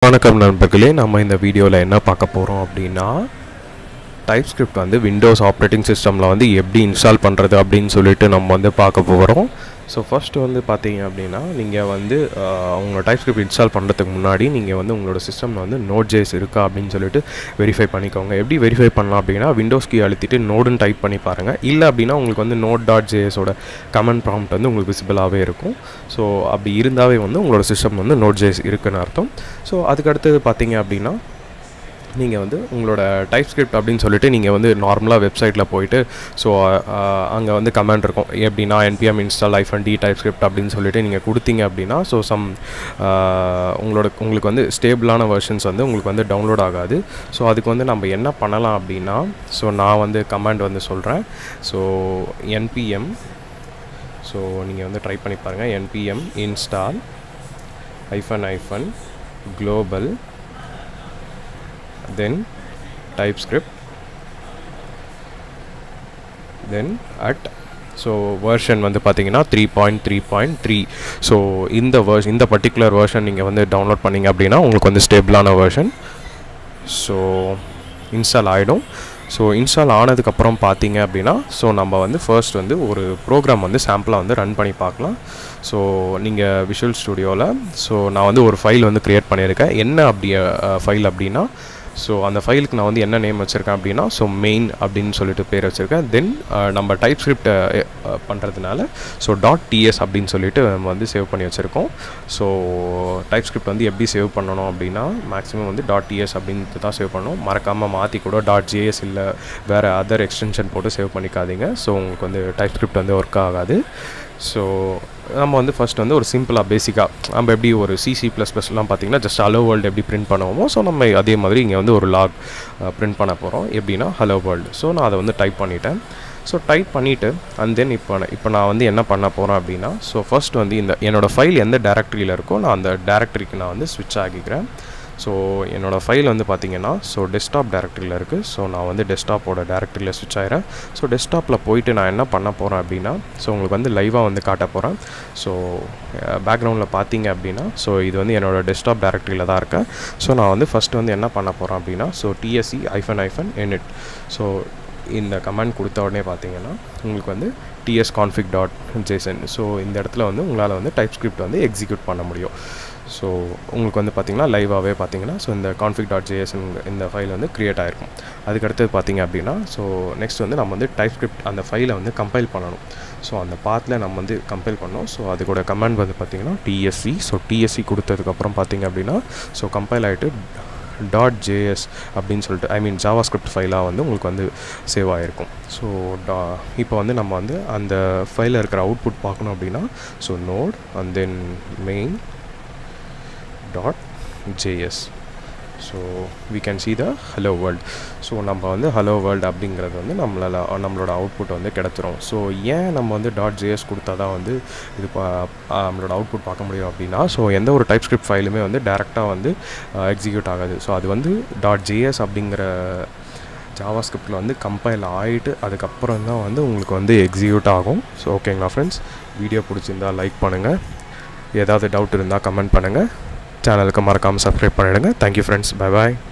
வணக்கம் நண்பர்களே நம்ம இந்த வீடியோவில் என்ன பார்க்க போகிறோம் அப்படின்னா டைப் ஸ்கிரிப்ட் வந்து விண்டோஸ் ஆப்ரேட்டிங் சிஸ்டமில் வந்து எப்படி இன்ஸ்டால் பண்ணுறது அப்படின்னு சொல்லிட்டு நம்ம வந்து பார்க்க போகிறோம் ஸோ ஃபஸ்ட்டு வந்து பார்த்தீங்க அப்படின்னா நீங்கள் வந்து ஆஹ், உங்களோட டைப் ஸ்கிரிப்ட் இன்ஸ்டால் பண்ணுறதுக்கு முன்னாடி நீங்கள் வந்து உங்களோட சிஸ்டமில் வந்து நோட் ஜேஸ் இருக்கா அப்படின்னு சொல்லிட்டு வெரிஃபை பண்ணிக்கோங்க எப்படி வெரிஃபை பண்ணலாம் அப்படின்னா விண்டோஸ் கீ அழுத்திட்டு நோடுன்னு டைப் பண்ணி பாருங்கள் இல்லை அப்படின்னா உங்களுக்கு வந்து நோட் டாட் ஜேஎஸோட கமெண்ட் ப்ராம்ப்ட் வந்து உங்களுக்கு விசிபிளாகவே இருக்கும் ஸோ அப்படி இருந்தாவே வந்து உங்களோட சிஸ்டம் வந்து நோட் ஜேஸ் இருக்குன்னு அர்த்தம் ஸோ அதுக்கு அடுத்தது பார்த்தீங்க அப்படின்னா நீங்கள் வந்து உங்களோட டைப் ஸ்கிரிப்ட் அப்படின்னு சொல்லிட்டு நீங்கள் வந்து நார்மலாக வெப்சைட்டில் போயிட்டு ஸோ அங்கே வந்து கமெண்ட் இருக்கும் எப்படின்னா NPM install hyphen D TypeScript அப்படின்னு சொல்லிட்டு நீங்கள் கொடுத்தீங்க அப்படின்னா ஸோ சம் உங்களோட உங்களுக்கு வந்து ஸ்டேபிளான வெர்ஷன்ஸ் வந்து உங்களுக்கு வந்து டவுன்லோட் ஆகாது ஸோ அதுக்கு வந்து நம்ம என்ன பண்ணலாம் அப்படின்னா ஸோ நான் வந்து கமாண்ட் வந்து சொல்கிறேன் ஸோ என்பிஎம் ஸோ நீங்கள் வந்து ட்ரை பண்ணி பாருங்கள் NPM install hyphen hyphen global then typescript then at so version வந்து பார்த்தீங்கன்னா three point three point three so இந்த வேர்ஷ் இந்த பர்டிகுலர் வேர்ஷன் நீங்கள் வந்து டவுன்லோட் பண்ணீங்க அப்படின்னா உங்களுக்கு வந்து ஸ்டேபிளான வேர்ஷன் ஸோ இன்ஸ்டால் ஆகிடும் ஸோ இன்ஸ்டால் ஆனதுக்கப்புறம் பார்த்தீங்க அப்படின்னா ஸோ நம்ம வந்து ஃபர்ஸ்ட் வந்து ஒரு ப்ரோக்ராம் வந்து சாம்பிளாக வந்து ரன் பண்ணி பார்க்கலாம் ஸோ நீங்கள் விஷுவல் ஸ்டுடியோவில் ஸோ நான் வந்து ஒரு ஃபைல் வந்து க்ரியேட் பண்ணியிருக்கேன் என்ன அப்படி ஃபைல் அப்படின்னா ஸோ அந்த ஃபைலுக்கு நான் வந்து என்ன நேம் வச்சுருக்கேன் அப்படின்னா ஸோ மெயின் அப்படின்னு சொல்லிட்டு பேர் வச்சுருக்கேன் தென் நம்ம டைப் ஸ்கிரிப்ட் பண்ணுறதுனால ஸோ டாட் டிஎஸ் அப்படின்னு சொல்லிட்டு நம்ம வந்து சேவ் பண்ணி வச்சுருக்கோம் ஸோ டைப் ஸ்கிரிப்ட் வந்து எப்படி சேவ் பண்ணணும் அப்படின்னா மேக்ஸிமம் வந்து டாட் டிஎஸ் அப்படின்ட்டு தான் சேவ் பண்ணணும் மறக்காமல் மாற்றி கூட டாட் ஜேஎஸ் இல்லை வேறு அதர் எக்ஸ்டென்ஷன் போட்டு சேவ் பண்ணிக்காதீங்க ஸோ உங்களுக்கு வந்து டைப் ஸ்கிரிப்ட் வந்து ஒர்க் ஆகாது ஸோ நம்ம வந்து ஃபர்ஸ்ட் வந்து ஒரு சிம்பிளாக பேசிக்காக நம்ம எப்படி ஒரு சிசி ப்ளஸ் ப்ளஸ்லாம் பார்த்தீங்கன்னா ஜஸ்ட் ஹலோ வேர்ல்டு எப்படி பிரிண்ட் பண்ணுவோமோ ஸோ நம்ம அதே மாதிரி இங்கே வந்து ஒரு லாக் பிரிண்ட் பண்ண போகிறோம் எப்படின்னா ஹலோ வேர்ல்டு ஸோ நான் அதை வந்து டைப் பண்ணிட்டேன் ஸோ டைப் பண்ணிவிட்டு அண்ட் தென் இப்போ நான் இப்போ நான் வந்து என்ன பண்ண போகிறேன் அப்படின்னா ஸோ ஃபர்ஸ்ட் வந்து இந்த என்னோடய ஃபைல் எந்த டேரக்டரியில் இருக்கோ நான் அந்த டேரக்டரிக்கு நான் வந்து ஸ்விட்ச் ஆகிக்கிறேன் ஸோ என்னோடய ஃபைல் வந்து பார்த்தீங்கன்னா ஸோ டெஸ்க்டாப் டேரக்டரியில் இருக்குது ஸோ நான் வந்து டெஸ்க்டாப்போட டேரக்டரியில் ஸ்விட்ச் ஆகிறேன் ஸோ டெஸ்க்டாப்பில் போயிட்டு நான் என்ன பண்ண போகிறேன் அப்படின்னா ஸோ உங்களுக்கு வந்து லைவாக வந்து காட்ட போகிறேன் ஸோ பேக்ரவுண்டில் பார்த்தீங்க அப்படின்னா ஸோ இது வந்து என்னோடய டெஸ்க்டாப் டேரக்டரியில் தான் இருக்கேன் ஸோ நான் வந்து ஃபஸ்ட்டு வந்து என்ன பண்ண போகிறேன் அப்படின்னா ஸோ டிஎஸ்சி ஐஃபன் ஐஃபன் என்இட் ஸோ இந்த கமெண்ட் கொடுத்த உடனே பார்த்தீங்கன்னா உங்களுக்கு வந்து TS config dot JSON so இந்த இடத்துல வந்து உங்களால் வந்து டைப் ஸ்கிரிப்ட் வந்து எக்ஸிக்யூட் பண்ண முடியும் ஸோ உங்களுக்கு வந்து பார்த்தீங்கன்னா லைவாகவே பார்த்தீங்கன்னா ஸோ இந்த கான்ஃபிக் டாட் ஜேஎஸ் இந்த ஃபைல் வந்து க்ரியேட் ஆகிருக்கும் அதுக்கடுத்தது பார்த்தீங்க அப்படின்னா ஸோ நெக்ஸ்ட் வந்து நம்ம வந்து டைப் ஸ்கிரிப்ட் அந்த ஃபைலை வந்து கம்பைல் பண்ணணும் ஸோ அந்த பாத்தில் நம்ம வந்து கம்பைல் பண்ணோம் ஸோ அதுக்கூட கமெண்ட் வந்து பார்த்தீங்கன்னா டிஎஸ்சி ஸோ டிஎஸ்சி கொடுத்ததுக்கப்புறம் பார்த்தீங்க அப்படின்னா ஸோ கம்பைல் ஆகிட்டு டாட் ஜேஎஸ் அப்படின்னு சொல்லிட்டு ஐ மீன் ஜாவா ஸ்கிரிப்ட் ஃபைலாக வந்து உங்களுக்கு வந்து சேவ் ஆகிருக்கும் ஸோ டா இப்போ வந்து நம்ம வந்து அந்த ஃபைலில் இருக்கிற அவுட்புட் பார்க்கணும் அப்படின்னா so node and then main dot JS so we can see the hello world so நம்ம வந்து ஹலோ வேர்ல்டு அப்படிங்கிறது வந்து நம்மளால் நம்மளோட அவுட்புட் வந்து கிடச்சிரும் ஸோ ஏன் நம்ம வந்து டாட் ஜேஎஸ் கொடுத்தா தான் வந்து இது பா ஆ, நம்மளோட அவுட்புட் பார்க்க முடியும் அப்படின்னா ஸோ எந்த ஒரு டைப் ஸ்கிரிப்ட் ஃபைலுமே வந்து டேரெக்டாக வந்து எக்ஸிக்யூட் ஆகாது ஸோ அது வந்து டாட் ஜேஎஸ் அப்படிங்கிற ஜாவா ஸ்கிரிப்டில் வந்து கம்பைல் ஆகிட்டு அதுக்கப்புறம் தான் வந்து உங்களுக்கு வந்து எக்ஸிக்யூட் ஆகும் ஸோ ஓகேங்களா ஃப்ரெண்ட்ஸ் வீடியோ பிடிச்சிருந்தா லைக் பண்ணுங்கள் ஏதாவது டவுட் இருந்தால் கமெண்ட் பண்ணுங்கள் சேனலுக்கு மறக்காமல் சப்ஸ்கிரைப் பண்ணிடுங்க தேங்க்யூ ஃப்ரெண்ட்ஸ் பை பாய்